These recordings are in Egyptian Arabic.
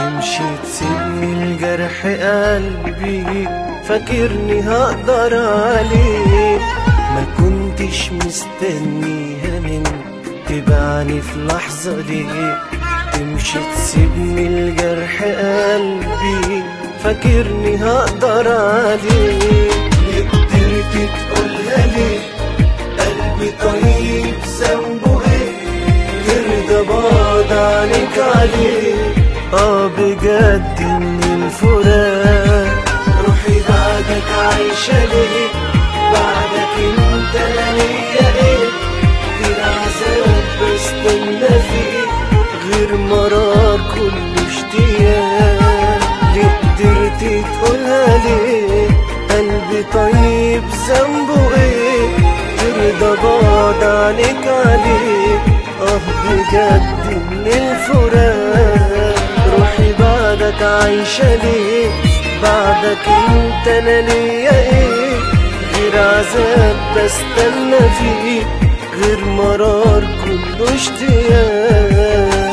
تمشي تسيبني الجرح قلبي فاكرني هقدر عليه ما كنتش مستنيها منك تبعني في لحظة دي تمشي تسيبني الجرح قلبي فاكرني هقدر عليه ليه قدرت تقولها ليه قلبي طيب ذنبه ايه ترضى بعد عنك عليه اه بجد من الفراق روحي بعدك عايشة ليه بعدك انت لا ليا ايه غير عذاب بستنى فيه غير مرار كل اشتياق ليه قدرت تقولها ليه قلبي طيب ذنبه ايه ترضى بعد عنك عليه اه بجد من الفراق روحي بعدك عايشة ليه بعدك انت انا ليا ايه غير عذاب بستنى فيه غير مرار كله اشتياق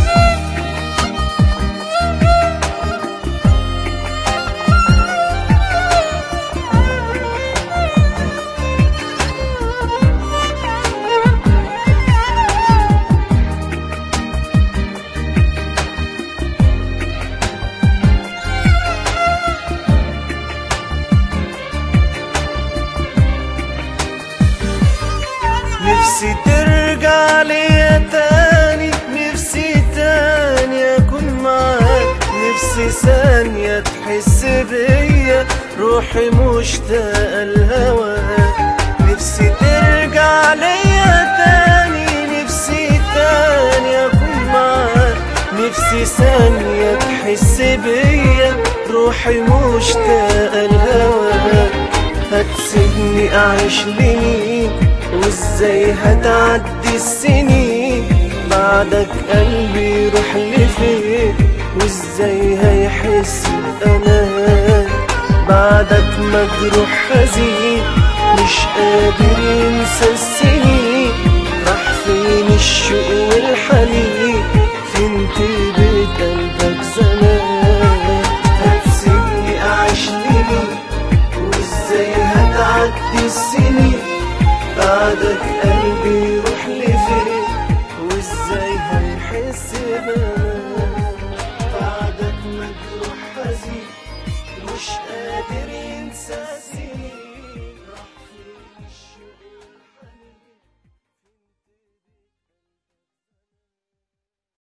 نفسي ترجع ليا تاني نفسي تاني اكون معاك نفسي ثانية تحس بيا روحي مشتاقة لهواك نفسي ترجع ليا تاني نفسي تاني اكون معاك نفسي ثانية تحس بيا روحي مشتاقة لهواك هتسيبني اعيش لمين وازاي هتعدي السنين بعدك قلبي يروح لفين وازاي هيحس بامان بعدك مجروح حزين مش قادر ينسى السنين راح فين الشوق والحنين فين طيبة قلبك زمان هتسيبني اعيش لمين وازاي هتعدي السنين بعدك قلبي يروح لفين وازاي هيحس بأمان بعدك مجروح حزين مش قادر ينسى